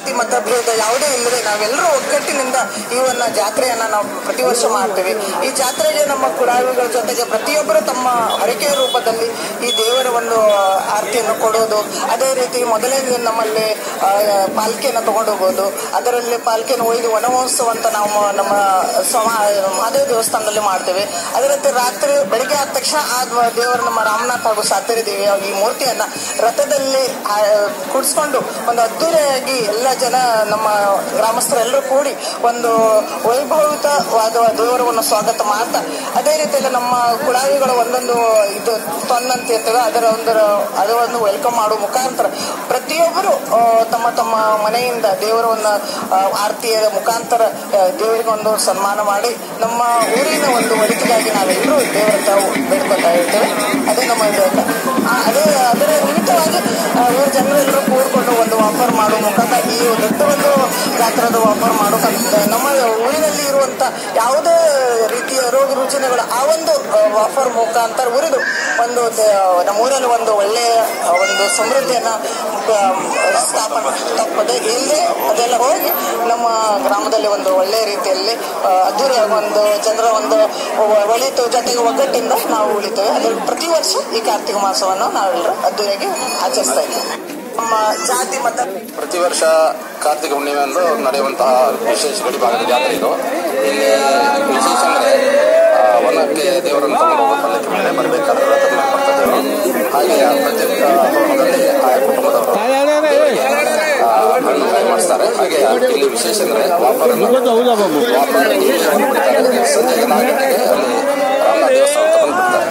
ಜಾತಿ ಮತ ಭೇದ ಯಾವುದೇ ಇಲ್ಲದೆ ನಾವೆಲ್ಲರೂ ಒಗ್ಗಟ್ಟಿನಿಂದ ಈ ಒಂದು ಜಾತ್ರೆಯನ್ನ ನಾವು ಪ್ರತಿ ವರ್ಷ ಮಾಡ್ತೀವಿ ಈ ಜಾತ್ರೆಗೆ ನಮ್ಮ ಕುಡಾವಿಗಳ ಜೊತೆಗೆ ಪ್ರತಿಯೊಬ್ಬರು ತಮ್ಮ ಹರಕೆಯ ರೂಪದಲ್ಲಿ ಈ ದೇವರ ಒಂದು ಆರತಿಯನ್ನು ಕೊಡೋದು ಅದೇ ರೀತಿ ಮೊದಲನೇ ದಿನ ನಮ್ಮಲ್ಲಿ ಆ, ಪಾಲ್ಕಿಯನ್ನು ತಗೊಂಡು ಹೋಗೋದು ಅದರಲ್ಲಿ ಪಾಲ್ಕಿಯನ್ನು ಒಯ್ದು ವನಮಹೋತ್ಸವ ಅಂತ ನಾವು ನಮ್ಮ ಸಮ ಮಹಾದೇವ ದೇವಸ್ಥಾನದಲ್ಲಿ ಮಾಡ್ತೇವೆ ಅದೇ ರೀತಿ ರಾತ್ರಿ ಬೆಳಗ್ಗೆ ಆದ ತಕ್ಷಣ ಆ ದ್ವ- ದೇವರ ನಮ್ಮ ರಾಮನಾಥ್ ಹಾಗೂ ಸಾತೇರಿ ದೇವಿ ಈ ಮೂರ್ತಿಯನ್ನ ರಥದಲ್ಲಿ ಆ, ಕೂಡಿಸ್ಕೊಂಡು ಒಂದು ಅದ್ದೂರಿಯಾಗಿ ಎಲ್ಲ ಜನ ನಮ್ಮ ಗ್ರಾಮಸ್ಥರೆಲ್ಲರೂ ಕೂಡಿ ಒಂದು ವೈಭವಿತವಾದ ದೇವರವನ್ನು ಸ್ವಾಗತ ಮಾಡ್ತಾ ಅದೇ ರೀತಿಯಲ್ಲಿ ನಮ್ಮ ಕುಳಾವಿಗಳ ಒಂದೊಂದು ಇದು ತೊನ್ ಅಂತ ಇರ್ತದೆ ಅದರ ಒಂದು ಅದರ ಒಂದು ವೆಲ್ಕಮ್ ಮಾಡುವ ಮುಖಾಂತರ ಪ್ರತಿಯೊಬ್ಬರು ಆ, ತಮ್ಮ ತಮ್ಮ ಮನೆಯಿಂದ ದೇವರ ಒಂದು ಆ, ಆರತಿಯ ಮುಖಾಂತರ ಆ, ದೇವರಿಗೆ ಒಂದು ಸನ್ಮಾನ ಮಾಡಿ ನಮ್ಮ ಊರಿನ ಒಂದು ಒಳಿತಿಗಾಗಿ ನಾವೆಲ್ಲರೂ ದೇವರ ಹತ್ರ ಬೇಡ್ಕೊತಾ ಇರ್ತೇವೆ ಅದೇ ನಮ್ಮ ಇದು ಆ, ಅದೇ ಅದರ ನಿಮಿತ್ತವಾಗಿ ಆ, ಊರ ಜನರೆಲ್ಲರೂ ಕೂಡ್ಕೊಂಡು ಒಂದು ಆಫರ್ ಮಾಡುವ ಮುಖಾಂತರ ಈ ದೊಡ್ಡ ಒಂದು ಜಾತ್ರದ ಆಫರ್ ಮಾಡೋಕಂತ ನಮ್ಮ ಊರಿನಲ್ಲಿ ಇರುವಂತ ಯಾವುದೇ ರೀತಿಯ ರೋಗ ರುಜಿನಗಳು ಆ ಒಂದು ಆಫರ್ ಮುಖಾಂತರ ಉರಿದು ಒಂದು ದ- ನಮ್ಮ ಊರಲ್ಲಿ ಒಂದು ಒಳ್ಳೆಯ ಆ, ಒಂದು ಸಮೃದ್ಧಿಯನ್ನ ಆ, ಸ್ಥಾಪನೆ ತಪ್ಪದೆ ಇಲ್ಲಿ ಅದೆಲ್ಲ ಹೋಗಿ ನಮ್ಮ ಗ್ರಾಮದಲ್ಲಿ ಒಂದು ಒಳ್ಳೆಯ ರೀತಿಯಲ್ಲಿ ಆ, ಅದ್ದೂರಿಯಾಗಿ ಒಂದು ಜನರ ಒಂದು ಒ- ಒಳಿತು ಜೊತೆಗೆ ಒಗ್ಗಟ್ಟಿಂದ ನಾವು ಉಳಿತೇವೆ ಅದ್ರ ಪ್ರತಿ ವರ್ಷ ಈ ಕಾರ್ತಿಕ ಮಾಸವನ್ನು ನಾವೆಲ್ಲರೂ ಅದ್ದೂರಿಯಾಗಿ ಆಚರಿಸ್ತಾ ಇದ್ದೇವೆ ನಮ್ಮ ಜಾತಿ ಮತ ಪ್ರತಿ ವರ್ಷ ಕಾರ್ತಿಕ ಹುಣ್ಣಿಮೆ ಅಂದು ನಡೆಯುವಂತಹ ವಿಶೇಷ ಗಡಿಭಾಗದ ಜಾತ್ರೆ ಇದು ಇಲ್ಲಿ ವಿಶೇಷ ಅಂದರೆ ವನಕ್ಕೆ ದೇವರನ್ನು ತಗೊಂಡು ಹೋಗೋ ಪಲ್ಲಕ್ಕಿ ಮೇಲೆ ಬರಬೇಕಾದ್ರೆ ರಥದ ಮೇಲೆ ಬರ್ತದೆ ಹಾಗೆ ಆ ಪ್ರತ್ಯೇಕ ತೋರಣದಲ್ಲಿ ಆಯಾ ಕುಟುಂಬದವರು ದೇವರಿಗೆ, ಆ, ಹಣ್ಣು ಕಾಯಿ ಮಾಡಿಸ್ತಾರೆ ಹಾಗೆ ಇಲ್ಲಿ ವಿಶೇಷ ಅಂದರೆ ವಾಪರನ್ನು ವಾಪರ ಇಲ್ಲಿ ಬಂದ್ಬಿಡ್ತಾರೆ. ಸಂಜೆ ನಾಲ್ಕು ಗಂಟೆಗೆ ಅಲ್ಲಿ ರಾಮನಾಥ ದೇವಸ್ಥಾನ ಅಂತ ಬಂದ್ಬಿಡ್ತಾರೆ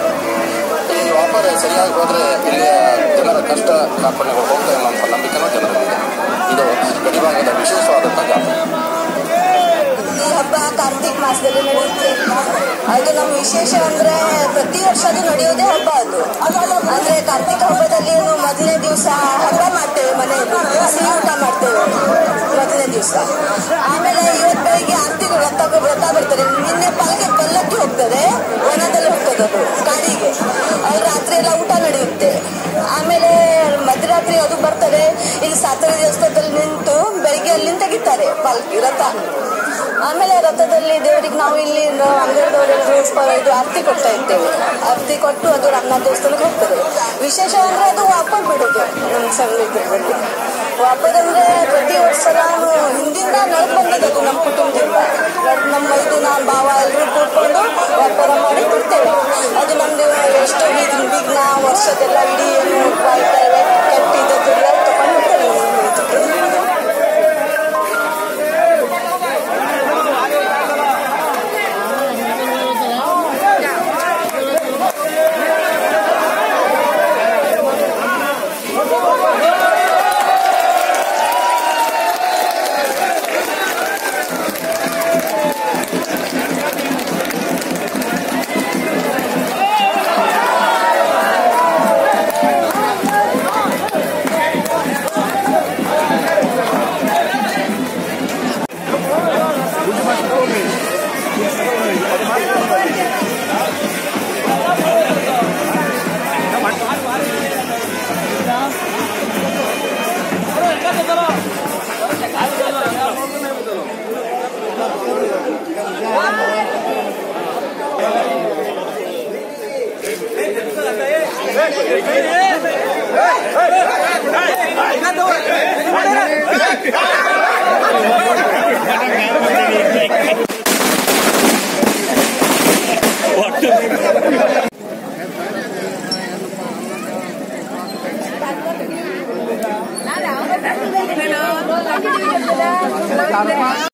ಈ ವ್ಯಾಪಾರ ಸರಿಯಾಗಿ ಹೋದ್ರೆ ಇಲ್ಲಿಯ ಜನರ ಕಷ್ಟ ಕಾರ್ಪಣ್ಯಗಳು ಹೋಗ್ತವೆ ಅನ್ನುವಂಥ ನಂಬಿಕೆನೂ ಜನರಲ್ಲಿದೆ ಇದು ಗಡಿಭಾಗದ ವಿಶೇಷವಾದಂಥ ಜಾತ್ರೆ ಈ ಹಬ್ಬ ಕಾರ್ತಿಕ್ ಮಾಸದಲ್ಲಿ ನಡೆಯುತ್ತೆ ಅದು ನಮ್ಮ ವಿಶೇಷ ಅಂದ್ರೆ ಪ್ರತಿ ವರ್ಷ ಅದು ನಡೆಯೋದೇ ಹಬ್ಬ ಅದು ಅಂದ್ರೆ ಕಾರ್ತಿಕ ಹಬ್ಬದಲ್ಲಿ ಮೊದಲನೇ ದಿವಸ ಹಬ್ಬ ಮಾಡ್ತೇವೆ ಮನೆಯಲ್ಲಿ ಸಿಹಿ ಊಟ ಮಾಡ್ತೇವೆ ಮೊದಲನೇ ದಿವಸ ಆಮೇಲೆ ಇವತ್ತು ಬೆಳಿಗ್ಗೆ ಆರತಿ ವ್ರತ ವ್ರತ ಬರ್ತದೆ ನಿನ್ನೆ ಪಾಲ್ಗೆ ಪಲ್ಲಕ್ಕಿ ಹೋಗ್ತದೆ ವನದಲ್ಲಿ ಹೋಗ್ತದೆ ಅದು ಕಾಡಿಗೆ ಅಲ್ಲಿ ರಾತ್ರಿ ಎಲ್ಲ ಊಟ ನಡೆಯುತ್ತೆ ಆಮೇಲೆ ಮಧ್ಯರಾತ್ರಿ ಅದು ಬರ್ತದೆ ಇಲ್ಲಿ ಸಾತರಿ ದೇವಸ್ಥಾನದಲ್ಲಿ ನಿಂತು ಬೆಳಿಗ್ಗೆ ಅಲ್ಲಿಂದ ತೆಗಿತಾರೆ ಪಾಲ್ಕಿ ರಥ ಆಮೇಲೆ ರಥದಲ್ಲಿ ದೇವರಿಗೆ ನಾವು ಇಲ್ಲಿ ಅಂಗಡಿದವರೆಲ್ಲರೂ ಇದು ಆರತಿ ಕೊಡ್ತಾ ಇದ್ದೇವೆ ಆರತಿ ಕೊಟ್ಟು ಅದು ರಂಗನಾಥ ದೇವಸ್ಥಾನಕ್ಕೆ ಹೋಗ್ತದೆ ವಿಶೇಷ ಅಂದ್ರೆ ಅದು ವಾಪಸ್ ಬಿಡೋದು ನಮ್ಮ ಸಂಗೀತದಲ್ಲಿ ವಾಪಸ್ ಅಂದ್ರೆ ಪ್ರತಿ ವರ್ಷ ನಾನು ಹಿಂದಿಂದ ನಡೆದು ಬಂದದ್ದು ನಮ್ಮ ಕುಟುಂಬದಿಂದ ನಡ್ದು ನಮ್ಮ ಇದು ನಾನು ಭಾವ ಎಲ್ಲರೂ ಕೂತ್ಕೊಂಡು ವ್ಯಾಪಾರ ಮಾಡಿ ಕೊಡ್ತೇವೆ ಅದು ನಮ್ದು ಎಷ್ಟೋ ವಿಘ್ನ ವಿಘ್ನ ವರ್ಷದೆಲ್ಲ ಇಡೀ ಏನು ಕಾಯ್ತೇವೆ ಕೆಟ್ಟಿದ್ದೆಲ್ಲ ತಗೊಂಡು ಹೋಗ್ತೇವೆ ಇದಕ್ಕೆ.